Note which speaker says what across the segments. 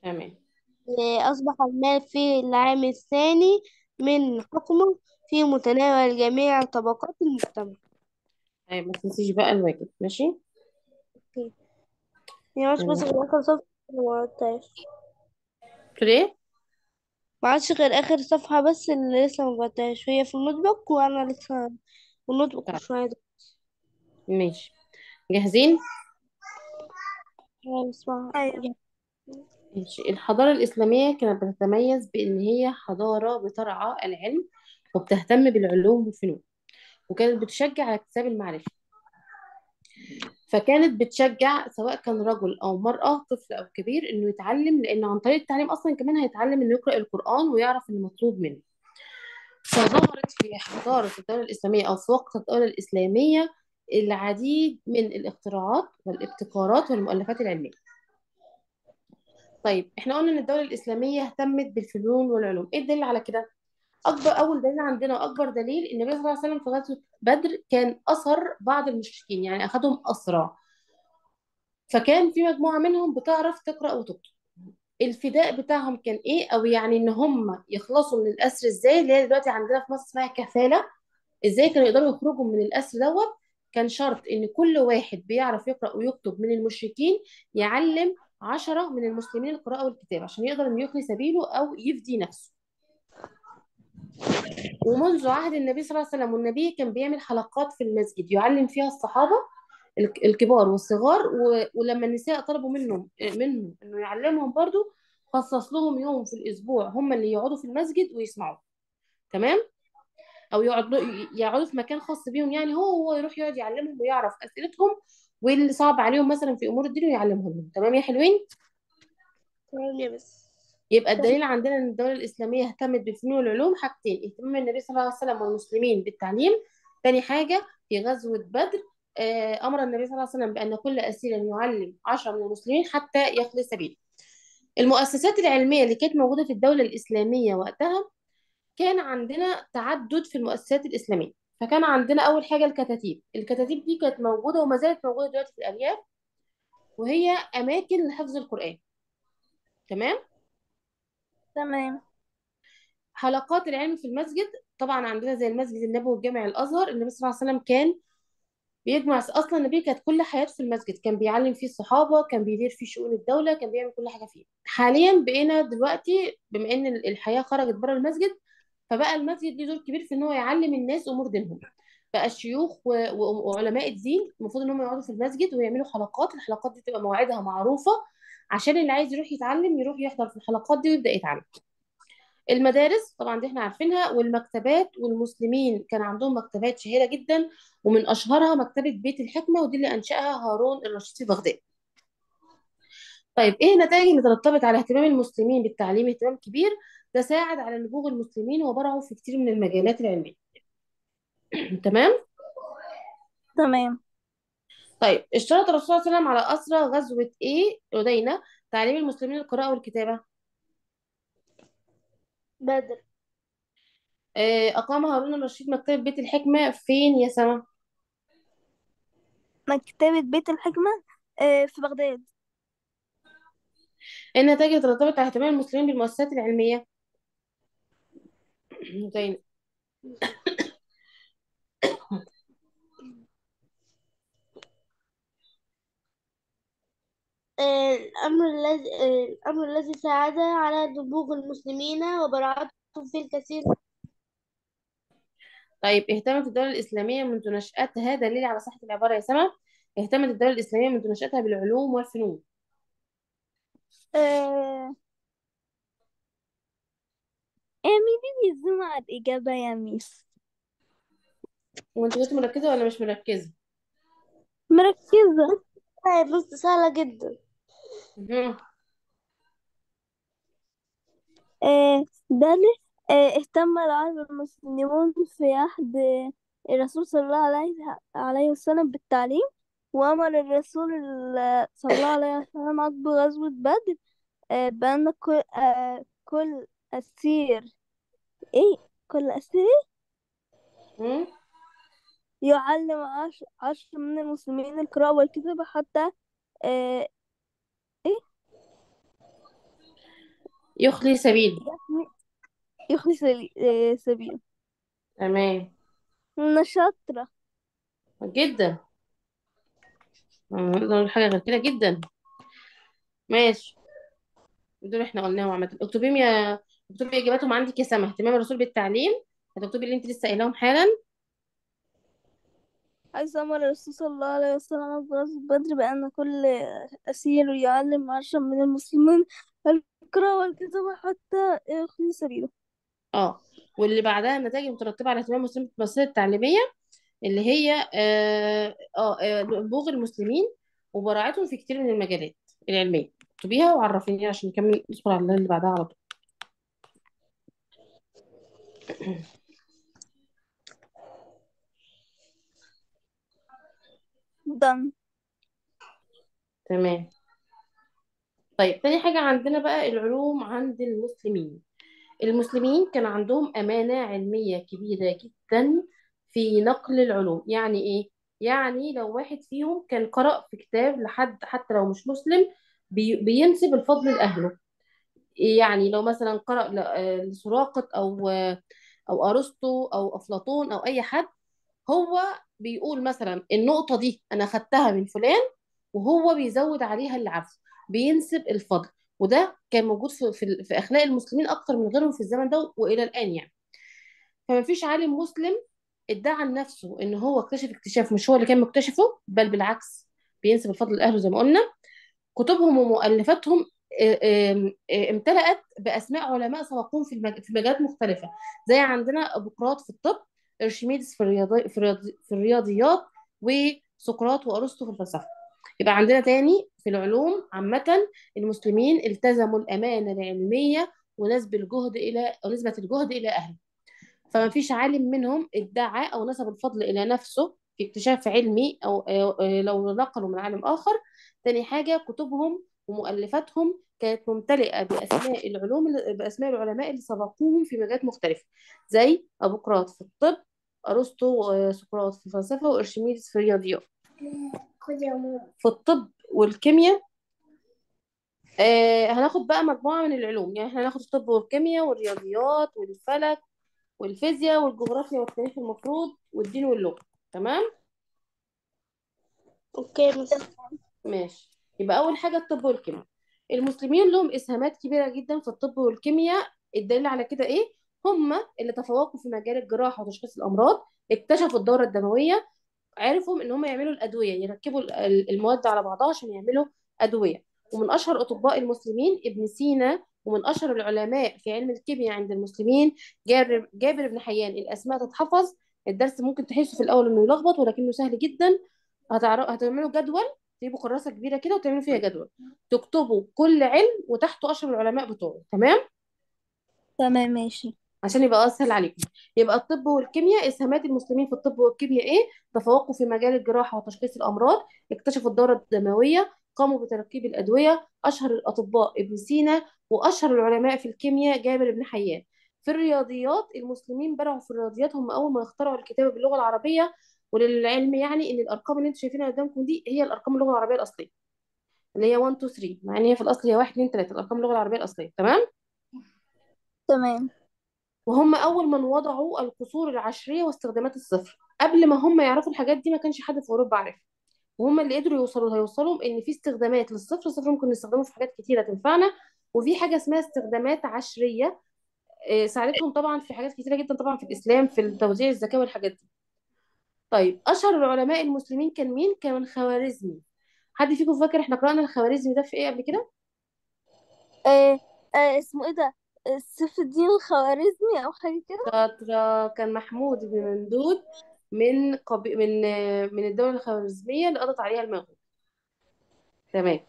Speaker 1: تمام
Speaker 2: أصبح المال في العام الثاني من حكمه في متناول جميع طبقات المجتمع
Speaker 1: طيب ما تنسيش بقى الواجب ماشي
Speaker 2: هي مش بس
Speaker 1: يلا.
Speaker 2: غير آخر صفحة ما عدتهاش
Speaker 1: تقول ايه
Speaker 2: ما عادش غير آخر صفحة بس اللي لسه ما بعتهاش وهي في النوت بوك وأنا لسه في النوت بوك
Speaker 1: طيب
Speaker 2: شوية ده
Speaker 1: ماشي جاهزين
Speaker 2: اسمها
Speaker 3: أيوة
Speaker 1: ماشي الحضارة الإسلامية كانت بتتميز بإن هي حضارة بترعى العلم وبتهتم بالعلوم والفنون وكانت بتشجع على اكتساب المعرفة فكانت بتشجع سواء كان رجل أو مرأة طفل أو كبير إنه يتعلم لأن عن طريق التعليم أصلا كمان هيتعلم إنه يقرأ القرآن ويعرف المطلوب منه فظهرت في حضارة الدولة الإسلامية أو في وقت الدولة الإسلامية العديد من الاختراعات والابتكارات والمؤلفات العلمية طيب احنا قلنا ان الدولة الإسلامية اهتمت بالفنون والعلوم ايه الدليل على كده اكبر اول دليل عندنا واكبر دليل النبي صلى الله عليه وسلم في غزوة بدر كان أسر بعض المشركين يعني اخذهم أسرى فكان في مجموعة منهم بتعرف تقرأ وتكتب الفداء بتاعهم كان ايه او يعني ان هم يخلصوا من الاسر ازاي اللي هي دلوقتي عندنا في مصر اسمها كفالة ازاي كانوا يقدروا يخرجوا من الاسر دوت كان شرط ان كل واحد بيعرف يقرأ ويكتب من المشركين يعلم عشرة من المسلمين القراءة والكتابة عشان يقدر انه يخلي سبيله او يفدي نفسه ومنذ عهد النبي صلى الله عليه وسلم والنبي كان بيعمل حلقات في المسجد يعلم فيها الصحابة الك- الكبار والصغار و... ولما النساء طلبوا منهم منهم انه يعلمهم برضو خصص لهم يوم في الاسبوع هم اللي يقعدوا في المسجد ويسمعوا تمام او يقعدوا يقعدوا في مكان خاص بيهم يعني هو هو يروح يقعد يعلمهم ويعرف اسئلتهم واللي صعب عليهم مثلا في امور الدين ويعلمهم لهم. تمام يا حلوين
Speaker 2: تمام يا بس
Speaker 1: يبقى الدليل عندنا ان الدوله الاسلاميه اهتمت بالفنون والعلوم حاجتين اهتمام النبي صلى الله عليه وسلم والمسلمين بالتعليم تاني حاجه في غزوه بدر آه، امر النبي صلى الله عليه وسلم بان كل اسير يعلم عشرة من المسلمين حتى يخلي سبيله المؤسسات العلميه اللي كانت موجوده في الدوله الاسلاميه وقتها كان عندنا تعدد في المؤسسات الاسلاميه فكان عندنا اول حاجه الكتاتيب الكتاتيب دي كانت موجوده وما زالت موجوده دلوقتي في الارياف وهي اماكن لحفظ القران تمام
Speaker 3: تمام
Speaker 1: حلقات العلم في المسجد طبعا عندنا زي المسجد النبوي والجامع الازهر النبي صلى الله عليه وسلم كان بيجمع اصلا النبي كانت كل حياته في المسجد كان بيعلم فيه الصحابه كان بيدير فيه شؤون الدوله كان بيعمل كل حاجه فيه حاليا بقينا دلوقتي بما ان الحياه خرجت بره المسجد فبقى المسجد ليه دور كبير في ان هو يعلم الناس امور دينهم بقى الشيوخ و- و- وعلماء الدين المفروض ان هم يقعدوا في المسجد ويعملوا حلقات الحلقات دي تبقى مواعيدها معروفه عشان اللي عايز يروح يتعلم يروح يحضر في الحلقات دي ويبدا يتعلم المدارس طبعا دي احنا عارفينها والمكتبات والمسلمين كان عندهم مكتبات شهيرة جدا ومن أشهرها مكتبة بيت الحكمة ودي اللي أنشأها هارون الرشيد في بغداد طيب ايه النتائج اللي ترتبط على اهتمام المسلمين بالتعليم اهتمام كبير ده ساعد على نبوغ المسلمين وبرعوا في كتير من المجالات العلمية تمام
Speaker 3: تمام
Speaker 1: طيب اشترط الرسول صلى الله عليه وسلم على أسرى غزوة ايه لدينا تعليم المسلمين القراءة والكتابة
Speaker 2: بدر
Speaker 1: آه، أقام هارون الرشيد مكتبة بيت الحكمة فين يا سما
Speaker 3: مكتبة بيت الحكمة آه، في بغداد
Speaker 1: ايه النتائج اللي ترتبط على اهتمام المسلمين بالمؤسسات العلمية زي
Speaker 2: آه، الأمر الذي آه، الأمر الذي ساعد على نبوغ المسلمين وبراعتهم في الكثير
Speaker 1: طيب اهتمت الدولة الإسلامية منذ نشأتها دليل على صحة العبارة يا سما اهتمت الدولة الإسلامية منذ نشأتها بالعلوم والفنون
Speaker 3: آه، اعملي لي زوم على الإجابة يا ميس
Speaker 1: وانت كنت مركزة ولا مش مركزة؟
Speaker 3: مركزة
Speaker 2: طيب بص سهلة جدا
Speaker 1: مهم.
Speaker 3: آه، ده ليه آه، اهتم العرب المسلمون في عهد الرسول صلى الله عليه عليه وسلم بالتعليم وأمر الرسول ال- صلى الله عليه وسلم عقب غزوة بدر آه، بأن كل آه، كل أسير إيه كل أسير
Speaker 1: مم.
Speaker 3: يعلم عشر, عشر من المسلمين القراءة والكتابة حتى آه، إيه
Speaker 1: يخلي سبيل
Speaker 3: يحمي يخلي سبي- آه، سبيله
Speaker 1: تمام
Speaker 3: أنا شاطرة
Speaker 1: جدا ما نقدر نقول حاجة غير كده جدا ماشي دول احنا قلناهم عامة اكتبيهم يا اكتبي اجاباتهم عندك يا سما اهتمام الرسول بالتعليم هتكتبي اللي انت لسه قايلاهم حالا
Speaker 3: حيث أمر الرسول صلى الله عليه وسلم بغزوة بدر بأن كل أسير يعلم عشرا من المسلمين القراءة والكتابة حتى يخلي سبيله
Speaker 1: اه واللي بعدها النتائج المترتبة على اهتمام المسلمين بالمؤسسات التعليمية اللي هي اه اه آه، نبوغ المسلمين وبراعتهم في كتير من المجالات العلمية اكتبيها وعرفيني عشان نكمل ندخل على اللي بعدها على طول
Speaker 3: دن
Speaker 1: تمام طيب تاني حاجة عندنا بقى العلوم عند المسلمين المسلمين كان عندهم أمانة علمية كبيرة جدا في نقل العلوم يعني إيه؟ يعني لو واحد فيهم كان قرأ في كتاب لحد حتى لو مش مسلم بي بينسب الفضل لأهله يعني لو مثلا قرأ ل- آه، لسراقة أو آه، أو أرسطو أو أفلاطون أو أي حد هو بيقول مثلا النقطة دي أنا خدتها من فلان وهو بيزود عليها اللي عارفه بينسب الفضل وده كان موجود في في, في أخلاق المسلمين أكتر من غيرهم في الزمن ده وإلى الآن يعني فما فيش عالم مسلم ادعى لنفسه ان هو اكتشف اكتشاف مش هو اللي كان مكتشفه بل بالعكس بينسب الفضل لاهله زي ما قلنا كتبهم ومؤلفاتهم آه، آه، آه، امتلأت بأسماء علماء سبقوهم في المج... في مجالات مختلفة زي عندنا أبوقراط في الطب أرشميدس في الرياضي... في, الرياضي... في الرياضيات وسقراط وأرسطو في الفلسفة يبقى عندنا تاني في العلوم عامة المسلمين التزموا الأمانة العلمية ونسب الجهد إلى ونسبة الجهد إلى أهله فما فيش عالم منهم ادعى أو نسب الفضل إلى نفسه في اكتشاف علمي أو أو- أو لو نقلوا من عالم آخر تاني حاجة كتبهم ومؤلفاتهم كانت ممتلئة بأسماء العلوم بأسماء العلماء اللي سبقوهم في مجالات مختلفة زي أبوقراط في الطب أرسطو آه، سقراط في الفلسفة وأرشميدس في الرياضيات في الطب والكيمياء آه هناخد بقى مجموعة من العلوم يعني احنا هناخد الطب والكيمياء والرياضيات والفلك والفيزياء والجغرافيا والتاريخ المفروض والدين واللغة تمام
Speaker 2: اوكي بس
Speaker 1: ماشي يبقى أول حاجة الطب والكيمياء المسلمين لهم إسهامات كبيرة جدا في الطب والكيمياء الدليل على كده إيه؟ هم اللي تفوقوا في مجال الجراحة وتشخيص الأمراض اكتشفوا الدورة الدموية عرفوا إن هم يعملوا الأدوية يركبوا ال- ال- المواد على بعضها عشان يعملوا أدوية ومن أشهر أطباء المسلمين ابن سينا ومن أشهر العلماء في علم الكيمياء عند المسلمين جابر جابر بن حيان الأسماء تتحفظ الدرس ممكن تحسه في الأول إنه يلخبط ولكنه سهل جدا هتعرف هتعملوا جدول تجيبوا كراسة كبيرة كده وتعملوا فيها جدول تكتبوا كل علم وتحته أشهر العلماء بتوعه تمام
Speaker 3: تمام ماشي
Speaker 1: عشان يبقى اسهل عليكم يبقى الطب والكيمياء اسهامات المسلمين في الطب والكيمياء ايه تفوقوا في مجال الجراحه وتشخيص الامراض اكتشفوا الدوره الدمويه قاموا بتركيب الادويه اشهر الاطباء ابن سينا واشهر العلماء في الكيمياء جابر بن حيان في الرياضيات المسلمين برعوا في الرياضيات هم اول ما اخترعوا الكتابه باللغه العربيه وللعلم يعني ان الارقام اللي انتم شايفينها قدامكم دي هي الارقام اللغه العربيه الاصليه اللي هي 1 2 3 مع ان هي في الاصل هي 1 2 3 الارقام اللغه العربيه الاصليه تمام
Speaker 3: تمام
Speaker 1: وهم اول من وضعوا القصور العشريه واستخدامات الصفر قبل ما هم يعرفوا الحاجات دي ما كانش حد في اوروبا عارفها وهم اللي قدروا يوصلوا هيوصلوا ان في استخدامات للصفر الصفر ممكن نستخدمه في حاجات كتيره تنفعنا وفي حاجه اسمها استخدامات عشريه آه، ساعدتهم طبعا في حاجات كتيره جدا طبعا في الاسلام في توزيع الزكاه والحاجات دي طيب اشهر العلماء المسلمين كان مين كان الخوارزمي حد فيكم فاكر احنا قرانا الخوارزمي ده في ايه قبل كده
Speaker 3: آه آه اسمه ايه ده آه، سيف الدين الخوارزمي او حاجة كده
Speaker 1: شاطرة كان محمود بن ممدود من قبي... من من الدولة الخوارزمية اللي قضت عليها المغول تمام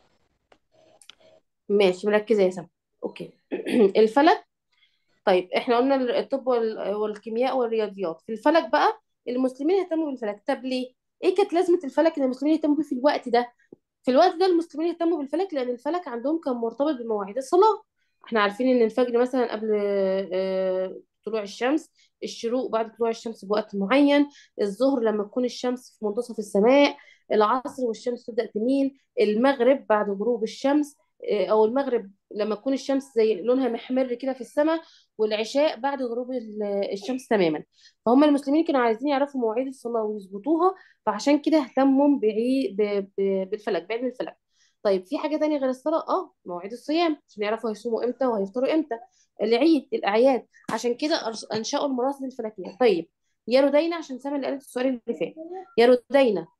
Speaker 1: ماشي مركزة يا سما اوكي الفلك طيب احنا قلنا الطب وال... والكيمياء والرياضيات في الفلك بقى المسلمين اهتموا بالفلك طب ليه ايه كانت لازمة الفلك ان المسلمين يهتموا بيه في الوقت ده في الوقت ده المسلمين اهتموا بالفلك لان الفلك عندهم كان مرتبط بمواعيد الصلاة احنا عارفين ان الفجر مثلا قبل آه، طلوع الشمس الشروق بعد طلوع الشمس بوقت معين الظهر لما تكون الشمس في منتصف السماء العصر والشمس تبدأ تميل المغرب بعد غروب الشمس آه، او المغرب لما تكون الشمس زي لونها محمر كده في السماء والعشاء بعد غروب ال- الشمس تماما فهم المسلمين كانوا عايزين يعرفوا مواعيد الصلاة ويظبطوها فعشان كده اهتموا بعيد ب- ب- بالفلك بعلم الفلك طيب في حاجة تانية غير الصلاة اه مواعيد الصيام عشان يعرفوا هيصوموا امتى وهيفطروا امتى العيد الأعياد عشان كده أرس- أنشأوا المراصد الفلكية طيب يا ردينا عشان سامع اللي قالت السؤال اللي فات يا ردينا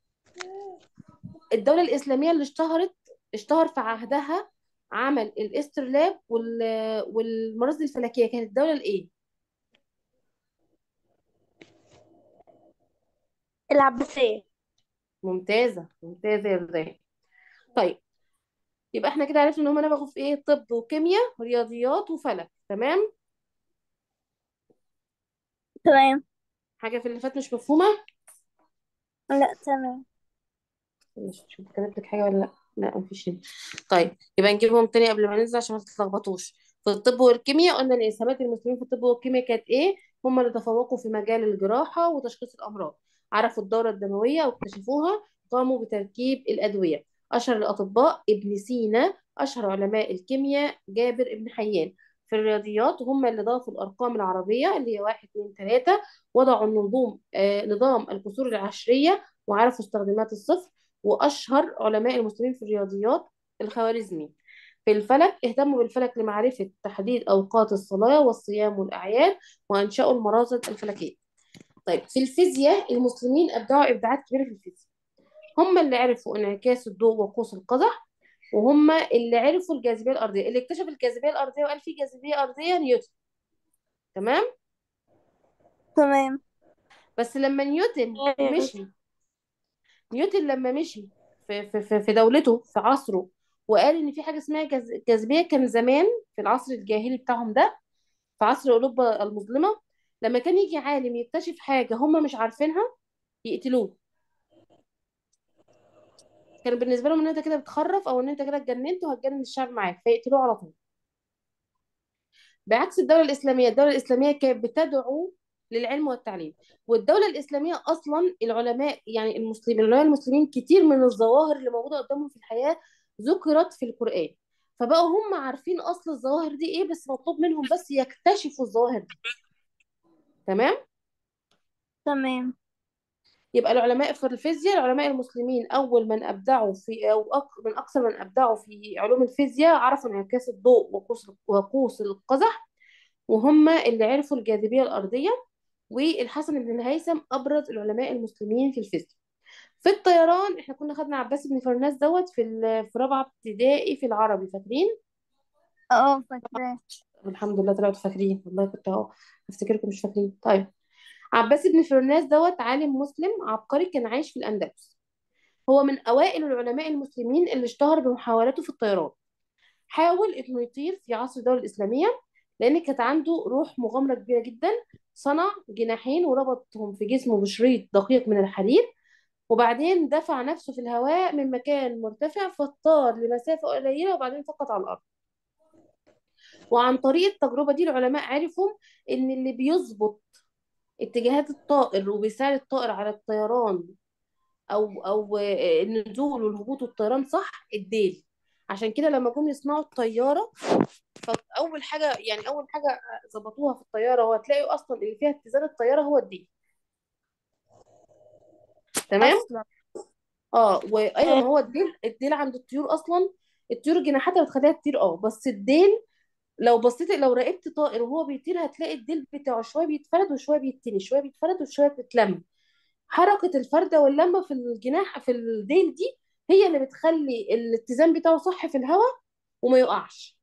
Speaker 1: الدولة الإسلامية اللي اشتهرت اشتهر في عهدها عمل الاسترلاب وال... والمراصد الفلكية كانت الدولة الإيه؟
Speaker 2: العباسية
Speaker 1: ممتازة ممتازة يا رضا طيب يبقى احنا كده عرفنا ان هم نبغوا في ايه طب وكيمياء ورياضيات وفلك تمام
Speaker 3: تمام
Speaker 1: حاجة في اللي فات مش مفهومة
Speaker 3: لا تمام
Speaker 1: مش شوف كتبت لك حاجة ولا لا لا مفيش هنا طيب يبقى نجيبهم تاني قبل ما ننزل عشان ما تتلخبطوش في الطب والكيمياء قلنا ان اسهامات المسلمين في الطب والكيمياء كانت ايه هم اللي تفوقوا في مجال الجراحة وتشخيص الأمراض عرفوا الدورة الدموية واكتشفوها قاموا بتركيب الأدوية أشهر الأطباء ابن سينا أشهر علماء الكيمياء جابر ابن حيان في الرياضيات هم اللي ضافوا الأرقام العربية اللي هي واحد اتنين تلاتة وضعوا النظام آه نظام الكسور العشرية وعرفوا استخدامات الصفر وأشهر علماء المسلمين في الرياضيات الخوارزمي في الفلك اهتموا بالفلك لمعرفة تحديد أوقات الصلاة والصيام والأعياد وأنشأوا المراصد الفلكية طيب في الفيزياء المسلمين أبدعوا إبداعات كبيرة في الفيزياء هم اللي عرفوا انعكاس الضوء وقوس القزح وهم اللي عرفوا الجاذبية الأرضية اللي اكتشف الجاذبية الأرضية وقال في جاذبية أرضية نيوتن تمام
Speaker 3: تمام
Speaker 1: بس لما نيوتن مشي نيوتن لما مشي في في في في دولته في عصره وقال ان في حاجه اسمها جاذ- جاذبيه كان زمان في العصر الجاهلي بتاعهم ده في عصر اوروبا المظلمه لما كان يجي عالم يكتشف حاجه هم مش عارفينها يقتلوه كان بالنسبه لهم ان انت كده بتخرف او ان انت كده اتجننت وهتجنن الشعب معاك فيقتلوه على طول بعكس الدولة الإسلامية الدولة الإسلامية كانت بتدعو للعلم والتعليم والدولة الإسلامية أصلا العلماء يعني المسلمين العلماء المسلمين كتير من الظواهر اللي موجودة قدامهم في الحياة ذكرت في القرآن فبقوا هم عارفين أصل الظواهر دي إيه بس مطلوب منهم بس يكتشفوا الظواهر دي تمام
Speaker 3: تمام
Speaker 1: يبقى العلماء في الفيزياء العلماء المسلمين أول من أبدعوا في أو أك من أكثر من أبدعوا في علوم الفيزياء عرفوا انعكاس الضوء وقوس وقوس القزح وهم اللي عرفوا الجاذبية الأرضية والحسن بن الهيثم أبرز العلماء المسلمين في الفيزياء في الطيران احنا كنا خدنا عباس بن فرناس دوت في ال- في رابعة ابتدائي في العربي فاكرين؟
Speaker 3: اه فاكراه
Speaker 1: الحمد لله طلعتوا فاكرين والله كنت اهو افتكركم مش فاكرين طيب عباس بن فرناس دوت عالم مسلم عبقري كان عايش في الأندلس هو من أوائل العلماء المسلمين اللي اشتهر بمحاولاته في الطيران حاول انه يطير في عصر الدولة الإسلامية لأن كانت عنده روح مغامرة كبيرة جدا صنع جناحين وربطهم في جسمه بشريط دقيق من الحديد وبعدين دفع نفسه في الهواء من مكان مرتفع فطار لمسافة قليلة وبعدين سقط على الأرض وعن طريق التجربة دي العلماء عرفوا إن اللي بيظبط اتجاهات الطائر وبيساعد الطائر على الطيران أو أو آه، النزول والهبوط والطيران صح الديل عشان كده لما جم يصنعوا الطيارة فأول حاجة يعني أول حاجة ظبطوها في الطيارة هو هتلاقوا أصلا اللي فيها اتزان الطيارة هو الديل تمام
Speaker 3: اصلا
Speaker 1: اه وايوه ما هو الديل الديل عند الطيور اصلا الطيور جناحاتها بتخليها تطير اه بس الديل لو بصيت لو راقبت طائر وهو بيطير هتلاقي الديل بتاعه شويه بيتفرد وشويه بيتني شويه بيتفرد وشويه بتتلم حركه الفرده واللمه في الجناح في الديل دي هي اللي بتخلي الاتزان بتاعه صح في الهواء وما يقعش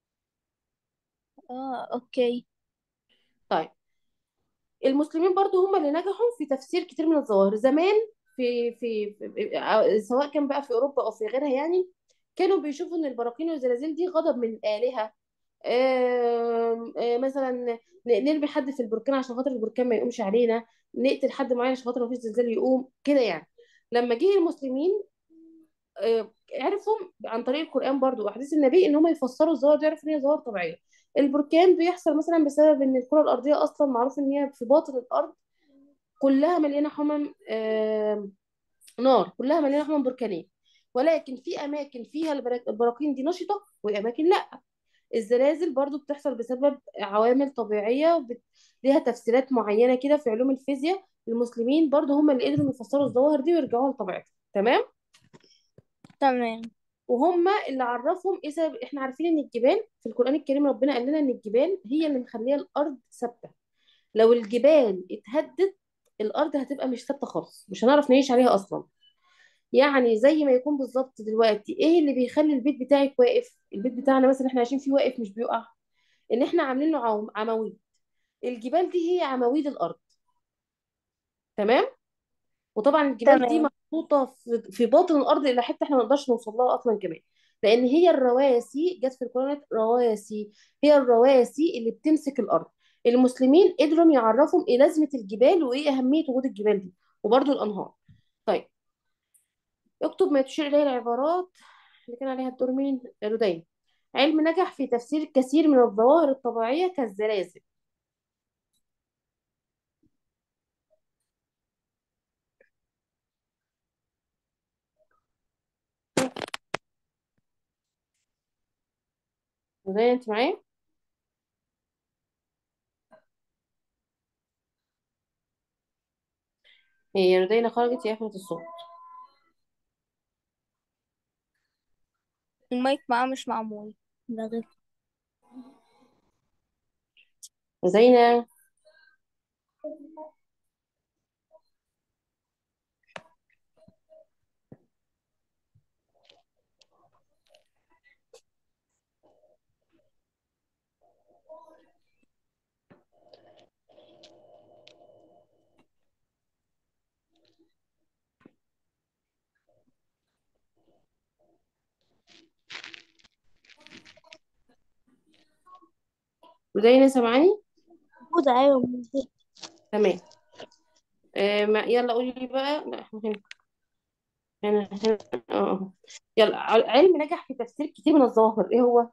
Speaker 3: اه اوكي
Speaker 1: طيب المسلمين برضو هم اللي نجحوا في تفسير كتير من الظواهر زمان في في, في سواء كان بقى في اوروبا او في غيرها يعني كانوا بيشوفوا ان البراكين والزلازل دي غضب من الآلهة آم، آه، مثلا ن- نرمي حد في البركان عشان خاطر البركان ما يقومش علينا نقتل حد معين عشان خاطر ما فيش زلزال يقوم كده يعني لما جه المسلمين آه، عرفوا عن طريق القرآن برضو وأحاديث النبي إن هم يفسروا الظواهر دي يعرفوا إن هي ظواهر طبيعية البركان بيحصل مثلا بسبب إن الكرة الأرضية أصلا معروف إن هي في باطن الأرض كلها مليانة حمم آم، نار كلها مليانة حمم بركانية ولكن في اماكن فيها البرا- البراكين دي نشطه واماكن لا الزلازل برضو بتحصل بسبب عوامل طبيعيه وبت... ليها تفسيرات معينه كده في علوم الفيزياء المسلمين برضو هم اللي قدروا يفسروا الظواهر دي ويرجعوها لطبيعتها تمام
Speaker 3: تمام
Speaker 1: وهم اللي عرفهم ايه سبب احنا عارفين ان الجبال في القرآن الكريم ربنا قال لنا ان الجبال هي اللي مخليه الارض ثابته لو الجبال اتهدت الارض هتبقى مش ثابته خالص مش هنعرف نعيش عليها اصلا يعني زي ما يكون بالظبط دلوقتي ايه اللي بيخلي البيت بتاعك واقف البيت بتاعنا مثلا احنا عايشين فيه واقف مش بيقع ان احنا عاملين له عوم- عواميد الجبال دي هي عواميد الارض تمام وطبعا الجبال دي
Speaker 3: تمام
Speaker 1: محطوطه في في باطن الارض الى حته احنا ما نقدرش نوصل لها اصلا كمان لان هي الرواسي جت في القرآن رواسي هي الرواسي اللي بتمسك الارض المسلمين قدروا يعرفوا ايه لازمه الجبال وايه اهميه وجود الجبال دي وبرضو الانهار طيب اكتب ما تشير اليه العبارات اللي كان عليها الدور مين رودين علم نجح في تفسير كثير من الظواهر الطبيعيه كالزلازل رودين انت معايا هي رودين خرجت يا قفلت الصوت
Speaker 3: المايك معاه مش معمول ده غير
Speaker 1: زينة رودين سامعاني
Speaker 2: موجودة أيوة موجودة.
Speaker 1: تمام آه ما يلا قولي لي بقى لا احنا هنا هنا هنا اه آه. يلا ع- علم نجح في تفسير كتير من الظواهر ايه هو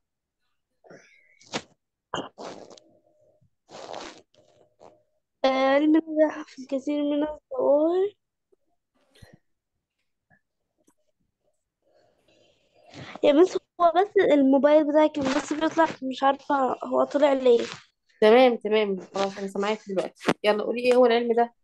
Speaker 2: آه، علم نجح في الكثير من الظواهر يا بس هو بس الموبايل بتاعي كان بس بيطلع مش عارفة هو طلع ليه
Speaker 1: تمام تمام خلاص انا سامعاك دلوقتي يلا قولي ايه هو العلم ده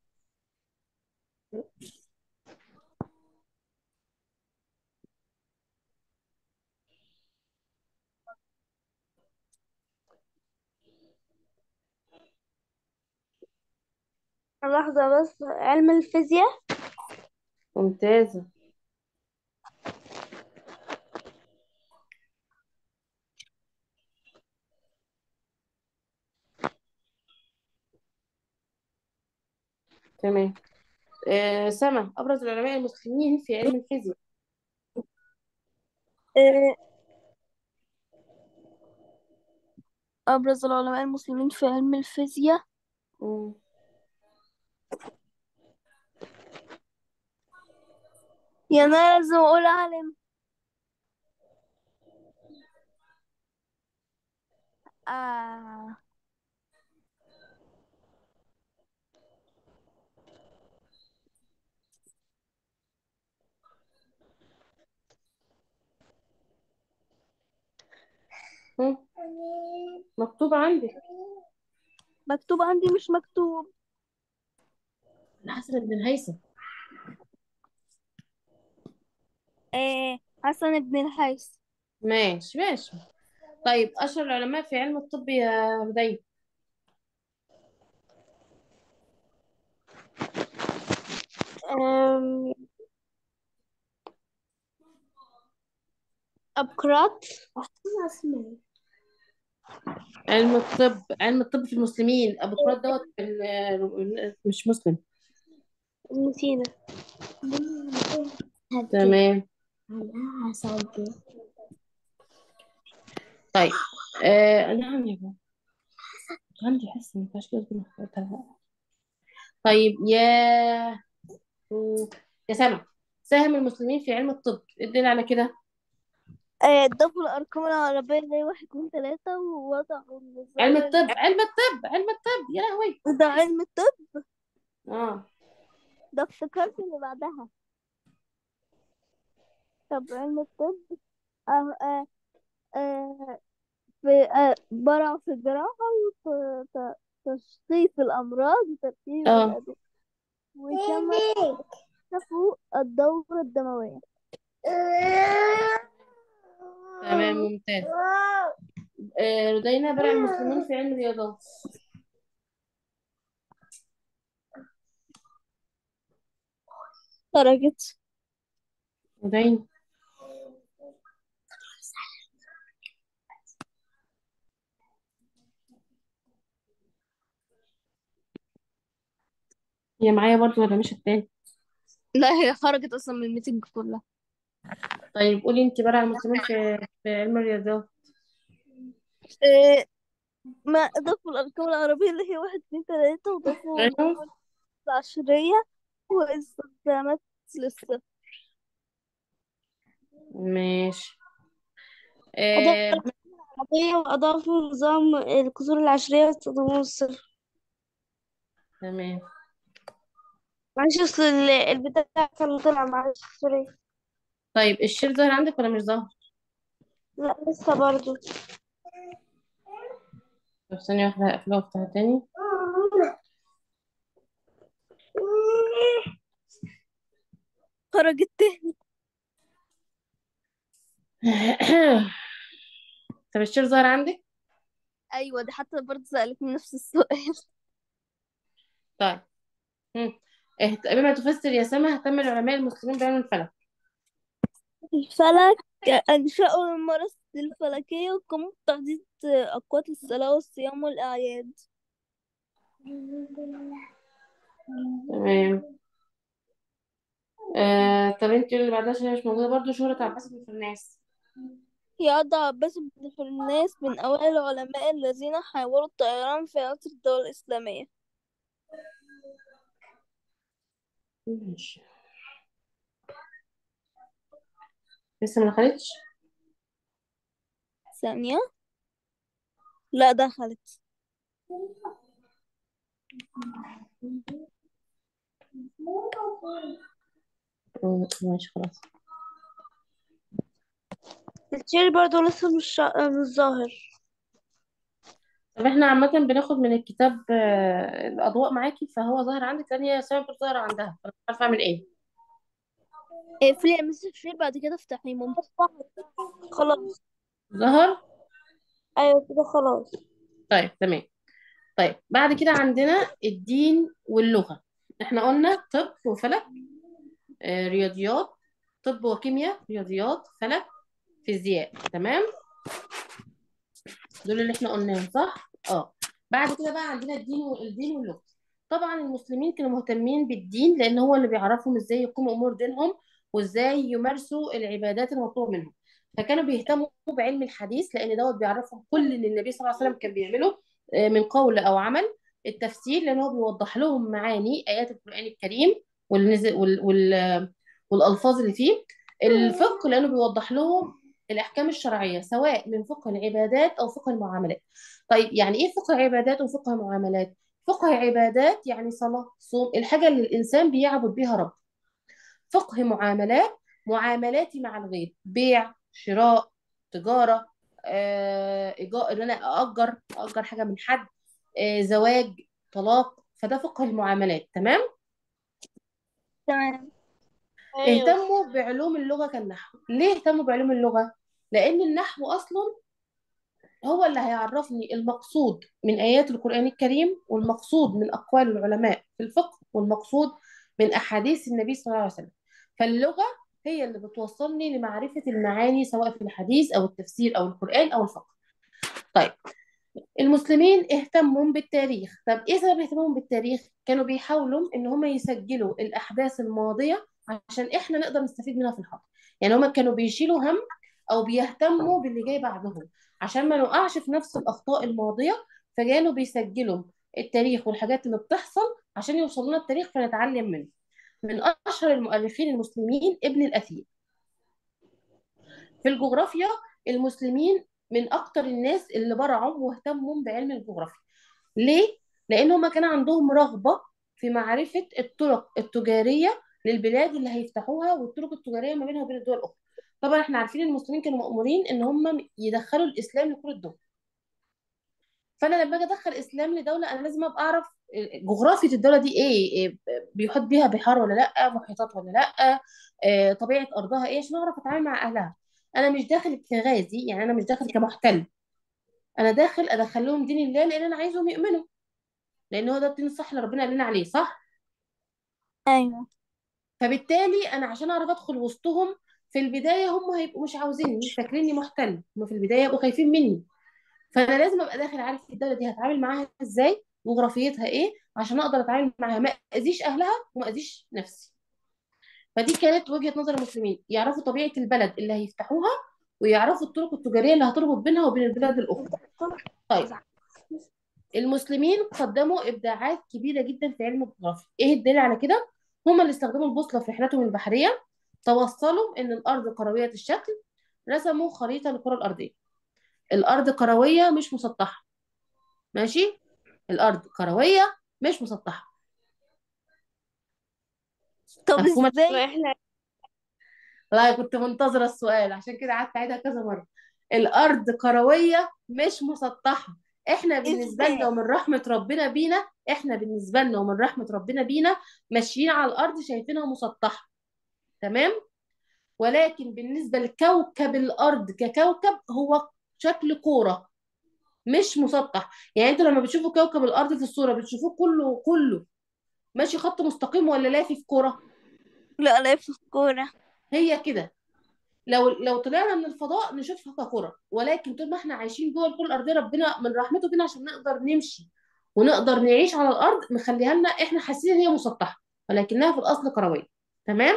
Speaker 2: لحظة بس علم الفيزياء
Speaker 1: ممتازة تمام آه سما ابرز العلماء المسلمين في علم الفيزياء
Speaker 3: آه، أبرز العلماء المسلمين في علم الفيزياء
Speaker 1: مم.
Speaker 3: يا أنا لازم أقول عالم آه.
Speaker 1: مم. مكتوب عندك
Speaker 3: مكتوب عندي مش مكتوب
Speaker 1: الحسن بن الهيثم
Speaker 3: آه. حسن بن الحيث
Speaker 1: ماشي ماشي طيب اشهر العلماء في علم الطب يا هدي
Speaker 2: أم... أبقراط
Speaker 1: علم الطب علم الطب في المسلمين ابو قراد دوت ال- مش مسلم
Speaker 2: ابن سينا
Speaker 1: تمام طيب آه نعم يا بابا عندي حس ما ينفعش كده تكون اخترتها. طيب يا يا سما ساهم المسلمين في علم الطب إيه الدليل على كده
Speaker 3: آه. ضافوا الأرقام العربية زي واحد اتنين تلاتة ووضعوا
Speaker 1: علم
Speaker 3: النظام
Speaker 1: الطب علم الطب علم الطب يا لهوي
Speaker 3: ده علم الطب
Speaker 1: اه
Speaker 3: ده افتكرت اللي بعدها طب علم الطب آه آه آه في آه برع في الجراحة وتشخيص الأمراض وترتيب
Speaker 1: اه
Speaker 3: الأدوية وكمان اكتشفوا الدورة الدموية
Speaker 1: تمام ممتاز آه ردينا برع المسلمين في علم الرياضات
Speaker 3: خرجت
Speaker 1: ردينا هي معايا برضو ولا مش التاني
Speaker 3: لا هي خرجت أصلا من الميتنج كلها
Speaker 1: طيب قولي انت برع المسلمين في في علم الرياضات
Speaker 3: إيه ما أضافوا الأرقام العربية اللي هي واحد اتنين تلاتة وضافوا
Speaker 1: ايوه
Speaker 3: الجمل العشرية واستخدامات للصفر
Speaker 1: ماشي
Speaker 2: أضافوا
Speaker 1: آه
Speaker 2: الأرقام العربية وأضافوا نظام الكسور العشرية واستخدموه الصفر
Speaker 1: تمام
Speaker 2: معلش أصل ال- البتاع كان طلع معلش سوري
Speaker 1: طيب الشير ظاهر عندك ولا مش ظاهر
Speaker 2: لا لسه برضو
Speaker 1: طب ثانية واحدة هقفلها وافتحها تاني
Speaker 3: خرجت تاني
Speaker 1: طب الشير ظاهر عندك
Speaker 3: أيوة دي حتى برضه سألتني نفس السؤال
Speaker 1: طيب مم. اهت- بما تفسر يا سما اهتم العلماء المسلمين بعلم الفلك
Speaker 3: الفلك أنشأوا المراصد الفلكية وقاموا بتحديد أوقات الصلاة والصيام والأعياد
Speaker 1: تمام آه طب انت اللي بعدها عشان هي مش موجودة برضو شهرة عباس بن فرناس
Speaker 3: هي عض عباس بن فرناس من أوائل العلماء الذين حاولوا الطيران في عصر الدولة الإسلامية
Speaker 1: ماشي لسه ما دخلتش
Speaker 3: ثانية لا دخلت
Speaker 1: مم، ماشي خلاص
Speaker 2: الشير برضو لسه مش مش ظاهر
Speaker 1: طب احنا عامة بناخد من الكتاب آه، الأضواء معاكي فهو ظاهر عندك لأن هي سما مش ظاهرة عندها فأنا مش عارفة أعمل إيه
Speaker 3: اقفلي يا مس الشير بعد كده افتحي ممكن
Speaker 2: خلاص
Speaker 1: ظهر
Speaker 2: أيوة كده خلاص
Speaker 1: طيب تمام طيب بعد كده عندنا الدين واللغة احنا قلنا طب وفلك آه، رياضيات طب وكيمياء رياضيات فلك فيزياء تمام دول اللي احنا قلناهم صح اه بعد كده بقى عندنا الدين والدين واللغة طبعا المسلمين كانوا مهتمين بالدين لان هو اللي بيعرفهم ازاي يقوموا امور دينهم وازاي يمارسوا العبادات المطلوبه منهم فكانوا بيهتموا بعلم الحديث لان دوت بيعرفهم كل اللي النبي صلى الله عليه وسلم كان بيعمله آه، من قول او عمل التفسير لان هو بيوضح لهم معاني ايات القران الكريم والنزل وال وال والالفاظ اللي فيه الفقه لانه بيوضح لهم الاحكام الشرعيه سواء من فقه العبادات او فقه المعاملات طيب يعني ايه فقه عبادات وفقه معاملات فقه عبادات يعني صلاه صوم الحاجه اللي الانسان بيعبد بيها رب فقه معاملات معاملاتي مع الغير بيع شراء تجاره آه، إيجار ان انا ااجر ااجر حاجه من حد آه، زواج طلاق فده فقه المعاملات تمام
Speaker 3: تمام
Speaker 2: أيوة
Speaker 1: اهتموا بعلوم اللغة كالنحو ليه اهتموا بعلوم اللغة؟ لأن النحو أصلا هو اللي هيعرفني المقصود من آيات القرآن الكريم والمقصود من أقوال العلماء في الفقه والمقصود من أحاديث النبي صلى الله عليه وسلم فاللغة هي اللي بتوصلني لمعرفة المعاني سواء في الحديث أو التفسير أو القرآن أو الفقه طيب المسلمين اهتموا بالتاريخ طب ايه سبب اهتمامهم بالتاريخ كانوا بيحاولوا ان هم يسجلوا الاحداث الماضيه عشان احنا نقدر نستفيد منها في الحاضر يعني هم كانوا بيشيلوا هم او بيهتموا باللي جاي بعدهم عشان ما نقعش في نفس الاخطاء الماضيه فكانوا بيسجلوا التاريخ والحاجات اللي بتحصل عشان يوصل لنا التاريخ فنتعلم منه من اشهر المؤرخين المسلمين ابن الاثير في الجغرافيا المسلمين من اكتر الناس اللي برعوا واهتموا بعلم الجغرافيا ليه لان هم كان عندهم رغبه في معرفه الطرق التجاريه للبلاد اللي هيفتحوها والطرق التجاريه ما بينها وبين الدول الاخرى طبعا احنا عارفين المسلمين كانوا مأمورين ان هم يدخلوا الاسلام لكل الدول فانا لما اجي ادخل اسلام لدوله انا لازم ابقى اعرف جغرافيه الدوله دي ايه, إيه بيحيط بيها بحار ولا لا محيطات ولا لا آه، طبيعه ارضها ايه عشان اعرف اتعامل مع اهلها انا مش داخل كغازي يعني انا مش داخل كمحتل انا داخل ادخل لهم دين الله لان انا عايزهم يؤمنوا لان هو ده الدين الصح اللي ربنا قال لنا عليه صح
Speaker 3: ايوه
Speaker 1: فبالتالي انا عشان اعرف ادخل وسطهم في البدايه هم هيبقوا مش عاوزيني مش فاكريني محتل هم في البدايه يبقوا خايفين مني فانا لازم ابقى داخل عارف الدوله دي هتعامل معاها ازاي جغرافيتها ايه عشان اقدر اتعامل معاها ما اذيش اهلها وما اذيش نفسي فدي كانت وجهه نظر المسلمين يعرفوا طبيعه البلد اللي هيفتحوها ويعرفوا الطرق التجاريه اللي هتربط بينها وبين البلاد الاخرى طيب المسلمين قدموا ابداعات كبيره جدا في علم الجغرافيا ايه الدليل على كده هما اللي استخدموا البوصله في رحلتهم البحريه توصلوا ان الارض كرويه الشكل رسموا خريطه للكره الارضيه الارض كرويه مش مسطحه ماشي الارض كرويه مش مسطحه
Speaker 3: طب
Speaker 1: مفهومه
Speaker 3: ازاي
Speaker 2: احنا
Speaker 1: والله كنت منتظره السؤال عشان كده قعدت اعيدها كذا مره الارض كرويه مش مسطحه احنا بالنسبه لنا
Speaker 3: ازاي
Speaker 1: ومن رحمه ربنا بينا احنا بالنسبه لنا ومن رحمه ربنا بينا ماشيين على الارض شايفينها مسطحه تمام ولكن بالنسبه لكوكب الارض ككوكب هو شكل كوره مش مسطح يعني انتوا لما بتشوفوا كوكب الارض في الصوره بتشوفوه كله كله ماشي خط مستقيم ولا لافف كوره
Speaker 3: لا لا في الكورة
Speaker 1: هي كده لو لو طلعنا من الفضاء نشوفها ككرة ولكن طول ما احنا عايشين جوه الكرة الأرضية ربنا من رحمته بينا عشان نقدر نمشي ونقدر نعيش على الأرض مخليها لنا احنا حاسين ان هي مسطحة ولكنها في الأصل كروية تمام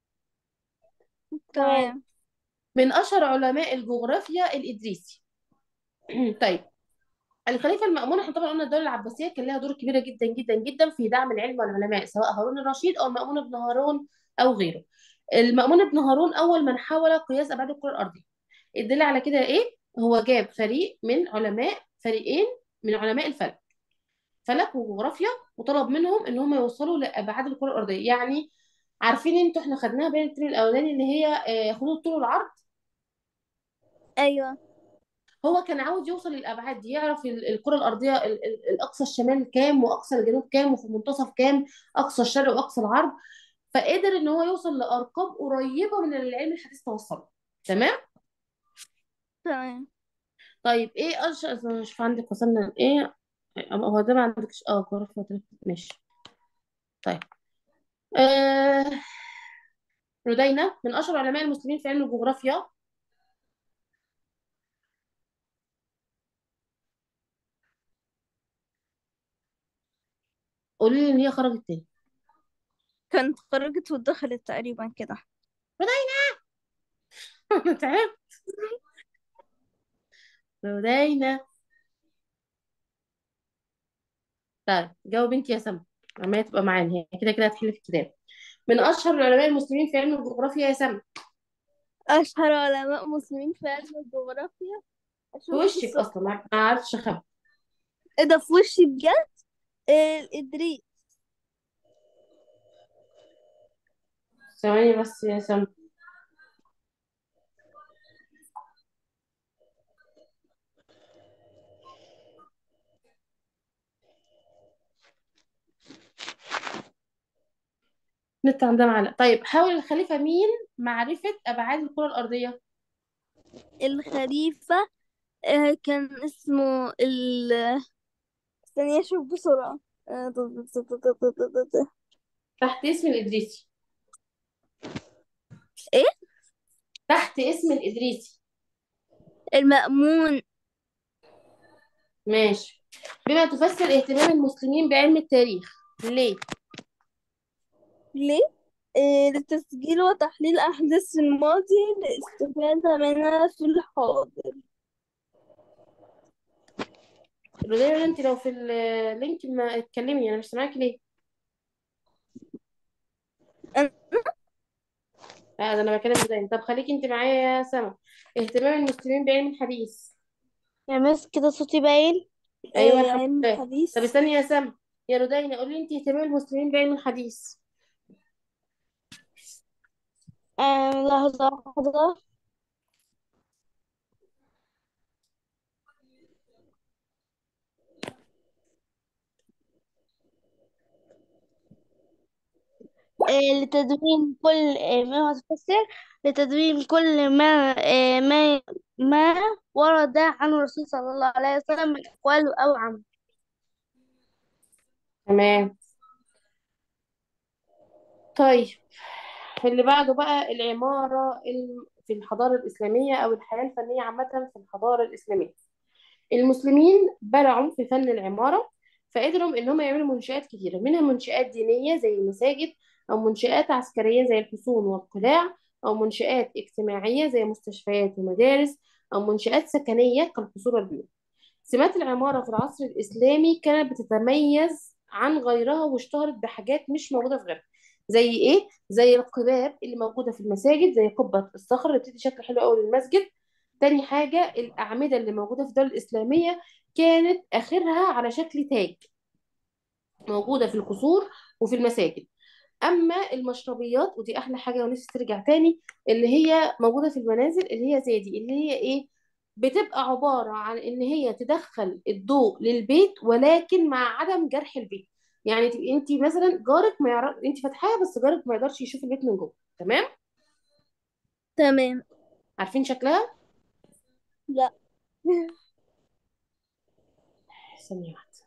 Speaker 3: تمام
Speaker 1: من أشهر علماء الجغرافيا الإدريسي طيب الخليفة المأمون احنا طبعا قلنا الدولة العباسية كان لها دور كبيرة جدا جدا جدا في دعم العلم والعلماء سواء هارون الرشيد أو المأمون بن هارون أو غيره المأمون بن هارون أول من حاول قياس أبعاد الكرة الأرضية الدليل على كده إيه؟ هو جاب فريق من علماء فريقين من علماء الفلك فلك وجغرافيا وطلب منهم ان هم يوصلوا لابعاد الكره الارضيه يعني عارفين انتوا احنا خدناها بين الترم الاولاني اللي هي آه، خطوط الطول والعرض
Speaker 3: ايوه
Speaker 1: هو كان عاوز يوصل للابعاد دي يعرف ال- الكره الارضيه ال- ال- الاقصى الشمال كام واقصى الجنوب كام وفي المنتصف كام اقصى الشرق واقصى الغرب فقدر ان هو يوصل لارقام قريبه من اللي العلم الحديث توصل له. تمام
Speaker 3: تمام
Speaker 1: طيب ايه اشهر شوف عندك وصلنا لايه هو ده ما عندكش اه جغرافيا وتاريخ. ماشي طيب آه ردينا من اشهر علماء المسلمين في علم الجغرافيا قولي لي ان هي خرجت تاني
Speaker 3: كانت خرجت ودخلت تقريبا كده
Speaker 1: انا تعبت ردينا طيب جاوب انت يا سما عمالة تبقى معانا هي كده كده هتحل في الكتاب من اشهر العلماء المسلمين في علم الجغرافيا يا سما
Speaker 3: أشهر علماء مسلمين في علم الجغرافيا
Speaker 1: في
Speaker 3: أشوف
Speaker 1: وشك
Speaker 3: الص-
Speaker 1: اصلا ما ما عرفتش اخبي
Speaker 3: إيه ده في وشي بجد إيه الإدريس
Speaker 1: ثواني بس يا سما نت عندها معلق طيب حاول الخليفة مين معرفة أبعاد الكرة الأرضية
Speaker 3: الخليفة آه، كان اسمه ال استني أشوف بسرعة آه،
Speaker 1: تحت اسم الإدريسي
Speaker 3: إيه
Speaker 1: تحت اسم الإدريسي
Speaker 3: المأمون
Speaker 1: ماشي بما تفسر اهتمام المسلمين بعلم التاريخ ليه
Speaker 3: ليه؟ إيه لتسجيل وتحليل أحداث الماضي للاستفادة منها في الحاضر
Speaker 1: رودينا انت لو في اللينك ما اتكلمي انا مش سامعاكي ليه
Speaker 3: أنا
Speaker 1: لا ده انا بكلم رودينا طب خليكي انت معايا يا سما اهتمام المسلمين بعلم الحديث
Speaker 2: يا مس كده صوتي باين
Speaker 1: ايوه
Speaker 3: إيه
Speaker 1: الحمد
Speaker 3: علم
Speaker 1: لله طب
Speaker 3: الحديث
Speaker 1: استني يا سما يا رودينا قولي انت اهتمام المسلمين بعلم الحديث
Speaker 2: آه لحظة واحدة آه، لتدوين كل آه، ما هو تفسير لتدوين كل ما آه، ما ما ورد عن الرسول صلى الله عليه وسلم من أقوال أو عمل
Speaker 1: تمام طيب اللي بعده بقى العمارة الم- في الحضارة الإسلامية أو الحياة الفنية عامة في الحضارة الإسلامية المسلمين برعوا في فن العمارة فقدروا إن هم يعملوا منشآت كتيرة منها منشآت دينية زي المساجد أو منشآت عسكرية زي الحصون والقلاع أو منشآت اجتماعية زي مستشفيات ومدارس أو منشآت سكنية كالقصور والبيوت سمات العمارة في العصر الإسلامي كانت بتتميز عن غيرها واشتهرت بحاجات مش موجودة في غيرها زي إيه؟ زي القباب اللي موجودة في المساجد زي قبة الصخر اللي بتدي شكل حلو قوي للمسجد تاني حاجة الأعمدة اللي موجودة في الدولة الإسلامية كانت آخرها على شكل تاج موجودة في القصور وفي المساجد أما المشربيات ودي أحلى حاجة ونفسي ترجع تاني اللي هي موجودة في المنازل اللي هي زي دي اللي هي إيه بتبقى عبارة عن إن هي تدخل الضوء للبيت ولكن مع عدم جرح البيت يعني تبقي انت مثلا جارك ما يعرف انت فاتحاها بس جارك ما يقدرش يشوف البيت من جوه تمام
Speaker 3: تمام
Speaker 1: عارفين شكلها
Speaker 3: لا
Speaker 1: ثانية واحدة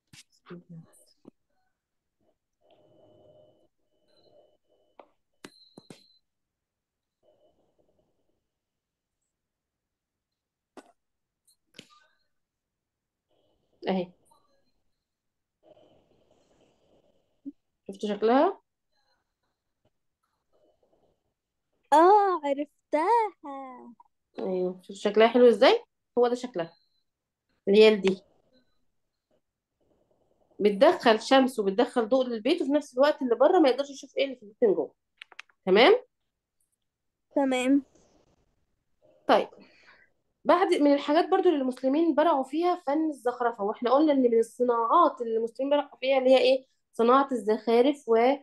Speaker 1: اهي شفتوا شكلها
Speaker 3: اه عرفتها
Speaker 1: ايوه شفتوا شكلها حلو ازاي هو ده شكلها اللي هي دي بتدخل شمس وبتدخل ضوء للبيت وفي نفس الوقت اللي بره ما يقدرش يشوف ايه اللي في البيت من جوه تمام
Speaker 3: تمام
Speaker 1: طيب بعد من الحاجات برضو اللي المسلمين برعوا فيها فن الزخرفة واحنا قلنا ان من الصناعات اللي المسلمين برعوا فيها اللي هي ايه صناعة الزخارف وال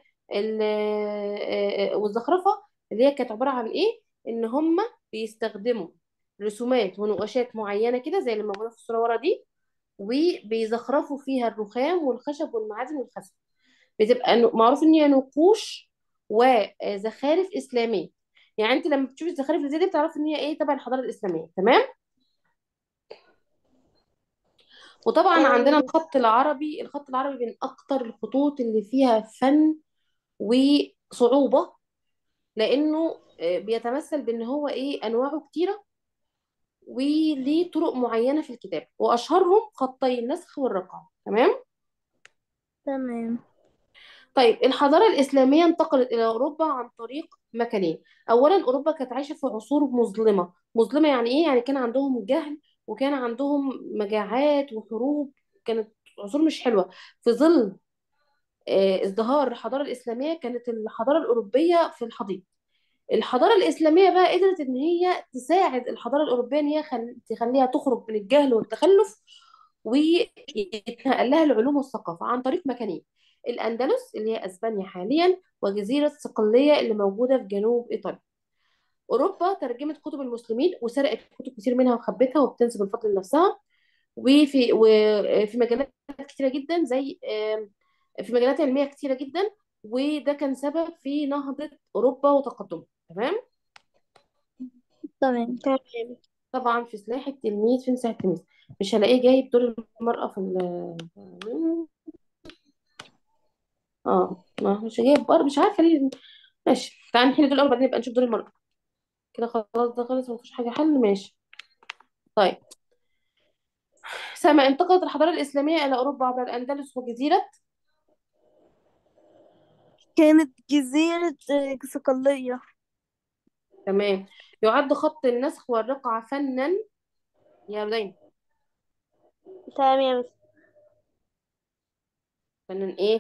Speaker 1: والزخرفة اللي هي كانت عبارة عن ايه ان هم بيستخدموا رسومات ونقاشات معينة كده زي اللي موجودة في الصورة ورا دي وبيزخرفوا فيها الرخام والخشب والمعادن والخزف بتبقى نو- معروف ان هي نقوش وزخارف اسلاميه يعني انت لما بتشوفي الزخارف اللي زي دي بتعرفي ان هي ايه تبع الحضاره الاسلاميه تمام وطبعا عندنا
Speaker 2: آه،
Speaker 1: الخط العربي الخط العربي من اكتر الخطوط اللي فيها فن وصعوبه لانه آه، بيتمثل بان هو ايه انواعه كتيره وليه طرق معينه في الكتاب واشهرهم خطي النسخ والرقعه تمام
Speaker 3: تمام
Speaker 1: طيب الحضارة الإسلامية انتقلت إلى أوروبا عن طريق مكانين أولا أوروبا كانت عايشة في عصور مظلمة مظلمة يعني إيه؟ يعني كان عندهم جهل وكان عندهم مجاعات وحروب كانت عصور مش حلوة في ظل آه، ازدهار الحضارة الإسلامية كانت الحضارة الأوروبية في الحضيض الحضارة الإسلامية بقى قدرت إن هي تساعد الحضارة الأوروبية إن هي خل... تخليها تخرج من الجهل والتخلف ويتنقل لها العلوم والثقافة عن طريق مكانين الأندلس اللي هي أسبانيا حاليا وجزيرة صقلية اللي موجودة في جنوب إيطاليا أوروبا ترجمت كتب المسلمين وسرقت كتب كتير منها وخبتها وبتنسب الفضل لنفسها وفي وفي مجالات كتيرة جدا زي آم، في مجالات علمية كتيرة جدا وده كان سبب في نهضة أوروبا وتقدمها تمام
Speaker 3: تمام
Speaker 2: تمام
Speaker 1: طبعا في سلاح التلميذ فين سلاح التلميذ مش هلاقيه جايب دور المرأة في ال اه ما مش جايب بر مش عارفة ليه ماشي تعالى نحل دول الأول بعدين نبقى نشوف دور المرأة كده خلاص ده خلص مفيش حاجة حل ماشي طيب سما انتقلت الحضارة الإسلامية إلى أوروبا عبر الأندلس وجزيرة
Speaker 3: كانت جزيرة آه، صقلية
Speaker 1: تمام يعد خط النسخ والرقعة فنا يا بدين
Speaker 2: تمام يا مس
Speaker 1: فنان إيه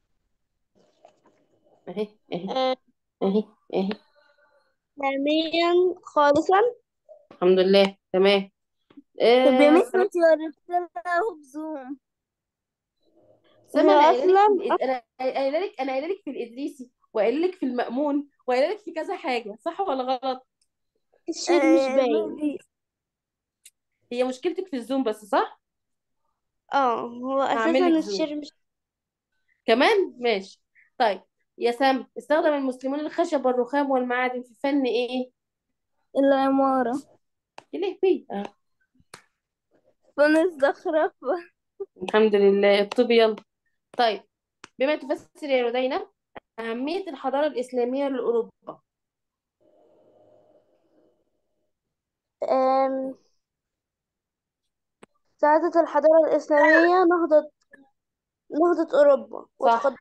Speaker 1: أهي أهي
Speaker 2: آه،
Speaker 1: أهي أهي
Speaker 2: علميا خالصا
Speaker 1: الحمد لله تمام
Speaker 3: طب يا
Speaker 1: آه
Speaker 3: مس انتي عرفتها اهو بزوم
Speaker 1: سما انا
Speaker 2: هي
Speaker 1: قايله لك
Speaker 2: أصلا
Speaker 1: في الإد... انا قايله لك انا قايله لك في الادريسي وقايله لك في المأمون وقايله لك في كذا حاجه صح ولا غلط
Speaker 2: الشير مش
Speaker 3: آه
Speaker 2: باين
Speaker 3: ميبي
Speaker 1: هي مشكلتك في الزوم بس صح
Speaker 2: اه هو
Speaker 1: هعمل
Speaker 2: أساسا
Speaker 1: لك زوم
Speaker 2: الشير مش
Speaker 1: كمان ماشي طيب يا سام استخدم المسلمون الخشب والرخام والمعادن في فن ايه
Speaker 3: العمارة
Speaker 1: الهبي آه.
Speaker 3: فن الزخرفة
Speaker 1: الحمد لله الطب يلا طيب بما تفسر يا ردينا أهمية الحضارة الإسلامية لأوروبا
Speaker 2: أم، ساعدت الحضارة الإسلامية نهضة نهضة أوروبا
Speaker 1: صح
Speaker 2: وتقدم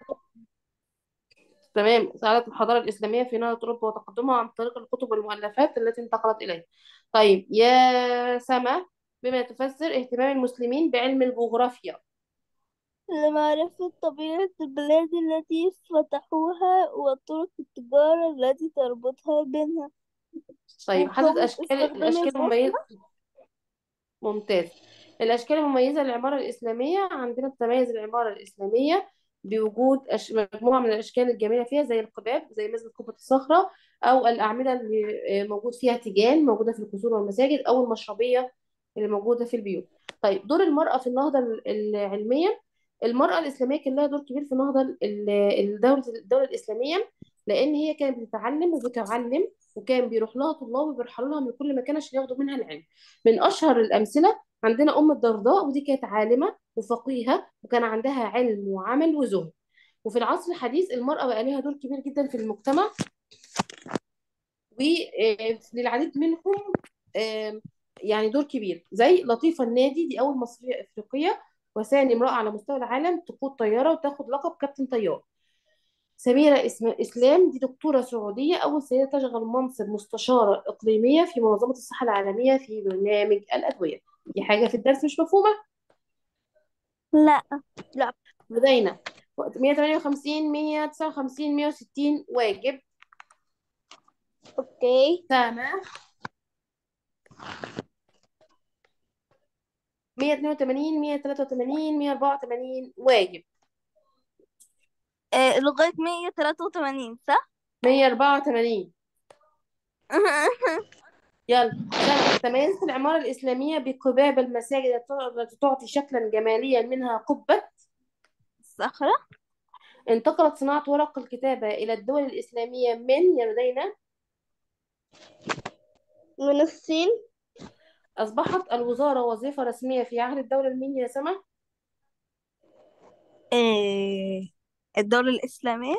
Speaker 1: تمام ساعدت الحضارة الإسلامية في نهضة أوروبا وتقدمها عن طريق الكتب والمؤلفات التي انتقلت إليها طيب يا سما بما تفسر اهتمام المسلمين بعلم الجغرافيا
Speaker 3: لمعرفة طبيعة البلاد التي فتحوها وطرق التجارة التي تربطها بينها
Speaker 1: طيب حدد
Speaker 3: وقوة
Speaker 1: أشكال
Speaker 3: استخدام
Speaker 1: الأشكال
Speaker 3: البوصلة
Speaker 1: المميزة ممتاز الأشكال المميزة للعمارة الإسلامية عندنا تتميز العمارة الإسلامية بوجود أش... مجموعة من الأشكال الجميلة فيها زي القباب زي مسجد قبة الصخرة أو الأعمدة اللي آه، موجود فيها تيجان موجودة في القصور والمساجد أو المشربية اللي موجودة في البيوت طيب دور المرأة في النهضة ال- العلمية المرأة الإسلامية كان لها دور كبير في النهضة ال- الدولة الدولة الإسلامية لأن هي كانت بتتعلم وبتعلم وكان بيروح لها طلاب وبيرحلوا لها من كل مكان عشان ياخدوا منها العلم من أشهر الأمثلة عندنا أم الدرداء ودي كانت عالمة وفقيهة وكان عندها علم وعمل وزهد وفي العصر الحديث المرأة بقى لها دور كبير جدا في المجتمع وللعديد منهم آم، يعني دور كبير زي لطيفة النادي دي أول مصرية إفريقية وثاني امرأة على مستوى العالم تقود طيارة وتاخد لقب كابتن طيار سميرة اسم إسلام دي دكتورة سعودية أول سيدة تشغل منصب مستشارة إقليمية في منظمة الصحة العالمية في برنامج الأدوية دي حاجة في الدرس مش مفهومة
Speaker 3: لا
Speaker 2: لا
Speaker 1: بدينا 158 159 160 واجب
Speaker 2: أوكي
Speaker 1: سامع 182 183 184 واجب
Speaker 3: آه لغاية مية تلاتة وتمانين صح؟
Speaker 1: 184 يلا سنة تميزت العمارة الإسلامية بقباب المساجد التي تعطي شكلا جماليا منها قبة
Speaker 3: الصخرة
Speaker 1: انتقلت صناعة ورق الكتابة إلى الدول الإسلامية من يا لدينا
Speaker 2: من الصين
Speaker 1: أصبحت الوزارة وظيفة رسمية في عهد الدولة المنيا يا سما
Speaker 3: آه الدولة الإسلامية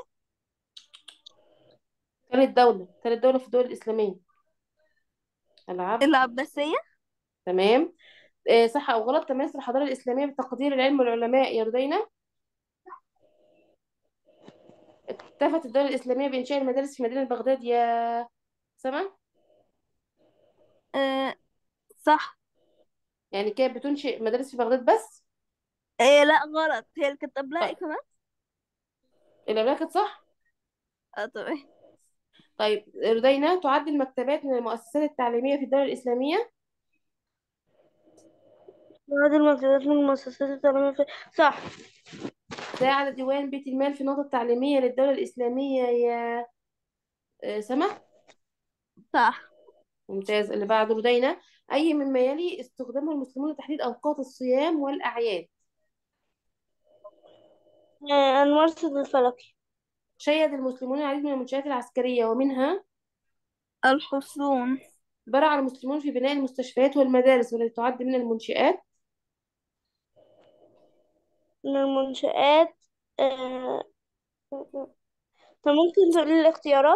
Speaker 1: ثالث دولة ثالث دولة في الدول الإسلامية العبد
Speaker 3: العباسية
Speaker 1: تمام آه، صح أو غلط تميز الحضارة الإسلامية بتقدير العلم والعلماء يا رضينا اكتفت الدولة الإسلامية بإنشاء المدارس في مدينة بغداد يا سما
Speaker 3: آه صح
Speaker 1: يعني كانت بتنشئ مدارس في بغداد بس
Speaker 3: آه لا غلط هي اللي كانت قبلها إيه
Speaker 1: طيب
Speaker 3: كمان؟
Speaker 1: الأولى كانت صح
Speaker 3: اه تمام
Speaker 1: طيب رضينا تعد المكتبات من المؤسسات التعليمية في الدولة الإسلامية
Speaker 2: هذه المكتبات من المؤسسات التعليمية في... صح
Speaker 1: ساعد ديوان بيت المال في النهضة التعليمية للدولة الإسلامية يا آه، سما
Speaker 3: صح
Speaker 1: ممتاز اللي بعده رضينا أي مما يلي استخدامه المسلمون لتحديد أوقات الصيام والأعياد
Speaker 2: آه، المرصد الفلكي
Speaker 1: شيد المسلمون العديد من المنشآت العسكرية ومنها
Speaker 3: الحصون
Speaker 1: برع المسلمون في بناء المستشفيات والمدارس والتي تعد من المنشآت
Speaker 2: من المنشآت آه، فممكن تقولي الاختيارات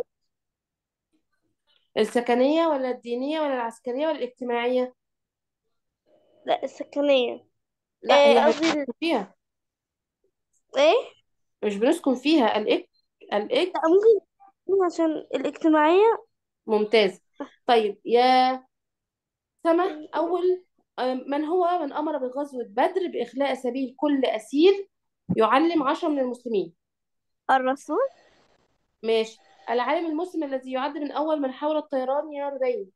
Speaker 1: السكنية ولا الدينية ولا العسكرية ولا الاجتماعية
Speaker 2: لا السكنية
Speaker 1: لا
Speaker 2: آه،
Speaker 1: هي
Speaker 2: قصدي
Speaker 1: بنسكن فيها
Speaker 2: ايه
Speaker 1: مش بنسكن فيها الإك الإك
Speaker 2: لا ممكن تكون عشان الاجتماعية
Speaker 1: ممتاز طيب يا سما أول آه، من هو من أمر بغزوة بدر بإخلاء سبيل كل أسير يعلم عشرة من المسلمين
Speaker 3: الرسول
Speaker 1: ماشي العالم المسلم الذي يعد من أول من حاول الطيران يا ردين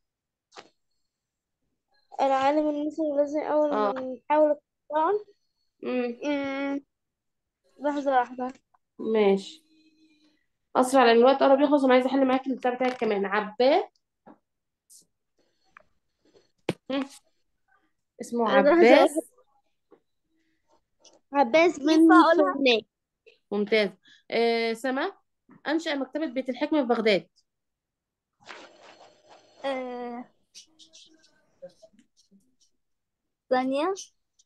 Speaker 2: العالم المصري الذي أول
Speaker 1: اه
Speaker 2: من حاول الطعن
Speaker 1: امم
Speaker 2: مم، لحظة واحدة
Speaker 1: ماشي أسرع لأن الوقت قرب يخلص أنا عايزة أحل معاك البتاع بتاعك كمان عباس مم. اسمه
Speaker 2: لحظة واحدة
Speaker 1: عباس
Speaker 2: عباس بن
Speaker 3: ينفع أقولها
Speaker 2: فرناك
Speaker 1: ممتاز آه سما أنشأ مكتبة بيت الحكمة في بغداد
Speaker 3: آه، ثانية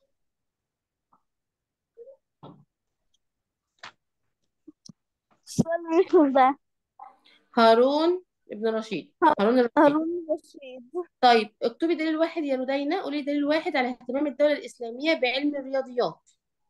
Speaker 3: السؤال مش ده
Speaker 1: هارون ابن رشيد هارون الرشيد
Speaker 3: هارون رشيد
Speaker 1: طيب اكتبي دليل واحد يا ردينا قولي دليل واحد على اهتمام الدولة الإسلامية بعلم الرياضيات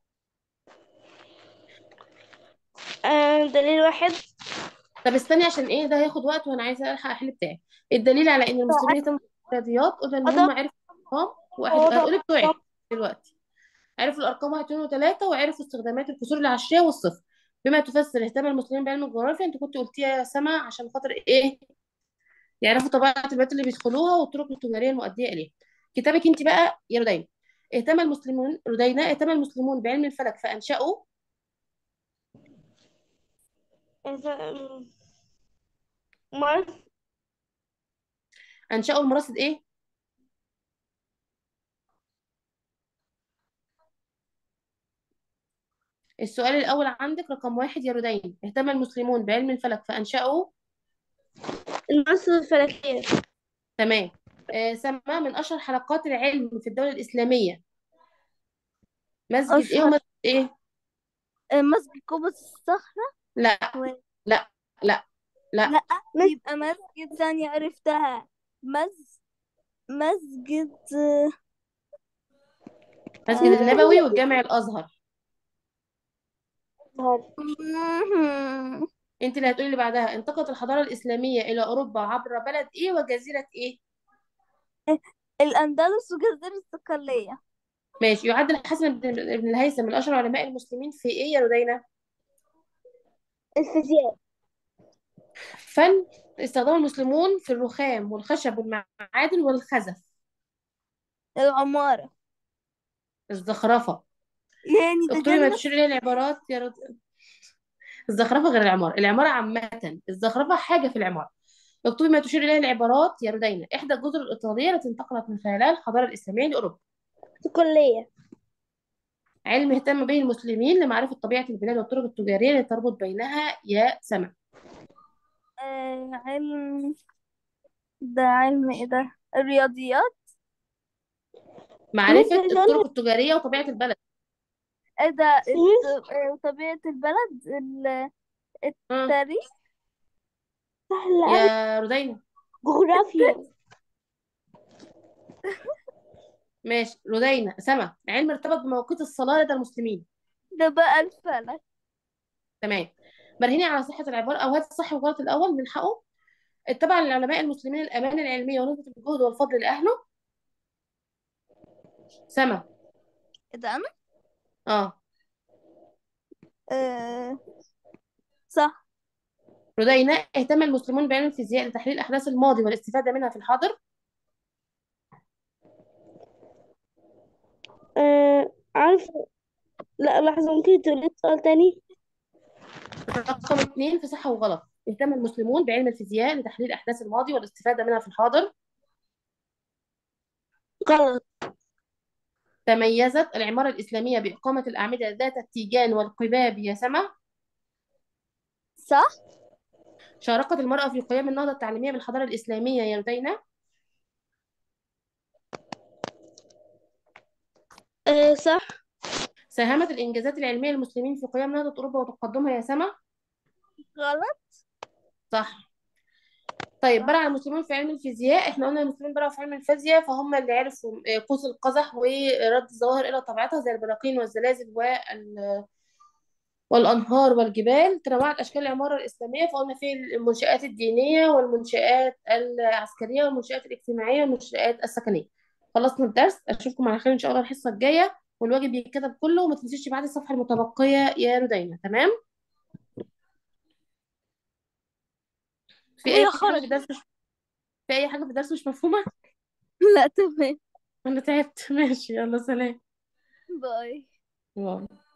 Speaker 2: آه دليل واحد
Speaker 1: طب استني عشان ايه ده هياخد وقت وانا عايزه الحق احل بتاعي الدليل على ان المسلمين يهتموا بالرياضيات قلنا ان هم عرفوا الارقام واحد
Speaker 2: واضح.
Speaker 1: هتقولي بتوعك دلوقتي عرفوا الارقام واحد اتنين وتلاته وعرفوا استخدامات الكسور العشريه والصفر بما تفسر اهتمام المسلمين بعلم الجغرافيا انت كنت قلتيها يا سما عشان خاطر ايه يعرفوا طبيعه البلاد اللي بيدخلوها والطرق التجاريه المؤديه اليها كتابك انت بقى يا ردينا اهتم المسلمون ردينا اهتم المسلمون بعلم الفلك فانشأوا
Speaker 2: ما
Speaker 1: انشأوا المراصد ايه السؤال الأول عندك رقم واحد يا ردين اهتم المسلمون بعلم الفلك فأنشأوا
Speaker 2: المعصر الفلكية
Speaker 1: تمام آه سما من أشهر حلقات العلم في الدولة الإسلامية مسجد إيه
Speaker 3: أشهر
Speaker 1: ومسجد إيه؟
Speaker 3: آه، مسجد قبة الصخرة
Speaker 1: لا
Speaker 3: و...
Speaker 1: لا لا لا
Speaker 3: لا يبقى مسجد ثانية عرفتها مز مسجد آه،
Speaker 1: مسجد النبوي والجامع الأزهر
Speaker 3: مهم.
Speaker 1: أنت اللي هتقولي اللي بعدها انتقلت الحضارة الإسلامية إلى أوروبا عبر بلد إيه وجزيرة إيه؟
Speaker 3: الأندلس وجزيرة الصقلية
Speaker 1: ماشي يعد الحسن بن بن الهيثم من أشهر علماء المسلمين في إيه يا ردينا؟
Speaker 2: الفيزياء
Speaker 1: فن استخدام المسلمون في الرخام والخشب والمعادن والخزف
Speaker 3: العمارة
Speaker 1: الزخرفة
Speaker 3: يعني ده
Speaker 1: اكتبي ما
Speaker 3: جنة
Speaker 1: تشير إليه العبارات يا رد... الزخرفة غير العمارة العمارة عامة الزخرفة حاجة في العمارة اكتبي ما تشير إليه العبارات يا ردينا إحدى الجزر الإيطالية التي انتقلت من خلالها الحضارة الإسلامية لأوروبا
Speaker 2: الكلية
Speaker 1: علم اهتم به المسلمين لمعرفة طبيعة البلاد والطرق التجارية التي تربط بينها يا سما
Speaker 3: آه علم ده علم ايه ده الرياضيات
Speaker 1: معرفة
Speaker 2: ممكن
Speaker 1: الطرق التجارية وطبيعة البلد
Speaker 3: ايه ده الت- آه، طبيعة البلد ال-
Speaker 1: ها
Speaker 3: التاريخ
Speaker 2: سهلة
Speaker 1: يا ردينا
Speaker 2: جغرافيا
Speaker 1: ماشي ردينا سما علم ارتبط بمواقيت الصلاة لدى المسلمين
Speaker 3: ده بقى الفلك
Speaker 1: تمام برهني على صحة العبارة أو هات الصح والغلط الأول نلحقه اتبع العلماء المسلمين الأمانة العلمية ونسبة الجهد والفضل لأهله سما
Speaker 3: ايه ده انا
Speaker 1: اه
Speaker 3: آه صح
Speaker 1: ردينا اهتم المسلمون بعلم الفيزياء لتحليل أحداث الماضي والاستفادة منها في الحاضر
Speaker 2: آه عارفة لا لحظة ممكن تقولي السؤال تاني
Speaker 1: رقم اثنين في صح وغلط اهتم المسلمون بعلم الفيزياء لتحليل أحداث الماضي والاستفادة منها في الحاضر
Speaker 2: غلط
Speaker 1: تميزت العمارة الإسلامية بإقامة الأعمدة ذات التيجان والقباب يا سما
Speaker 3: صح
Speaker 1: شاركت المرأة في قيام النهضة التعليمية بالحضارة الإسلامية يا ردينا
Speaker 2: آه صح
Speaker 1: ساهمت الإنجازات العلمية للمسلمين في قيام نهضة أوروبا وتقدمها يا سما
Speaker 3: غلط
Speaker 1: صح طيب برع المسلمون في علم الفيزياء احنا قلنا المسلمين برعوا في علم الفيزياء فهم اللي عرفوا آه، قوس القزح ورد الظواهر إلى طبيعتها زي البراكين والزلازل وال والأنهار والجبال تنوعت أشكال العمارة الإسلامية فقلنا في المنشآت الدينية والمنشآت العسكرية والمنشآت الاجتماعية والمنشآت السكنية خلصنا الدرس أشوفكم على خير إن شاء الله الحصة الجاية والواجب يتكتب كله وما تنسيش تبعتي الصفحة المتبقية يا ردينا تمام في أي
Speaker 3: هي
Speaker 1: حاجة في
Speaker 3: خرجت
Speaker 1: الدرس مش في أي حاجة في الدرس مش مفهومة
Speaker 3: لا تمام
Speaker 1: أنا تعبت ماشي يلا سلام
Speaker 3: باي
Speaker 1: باي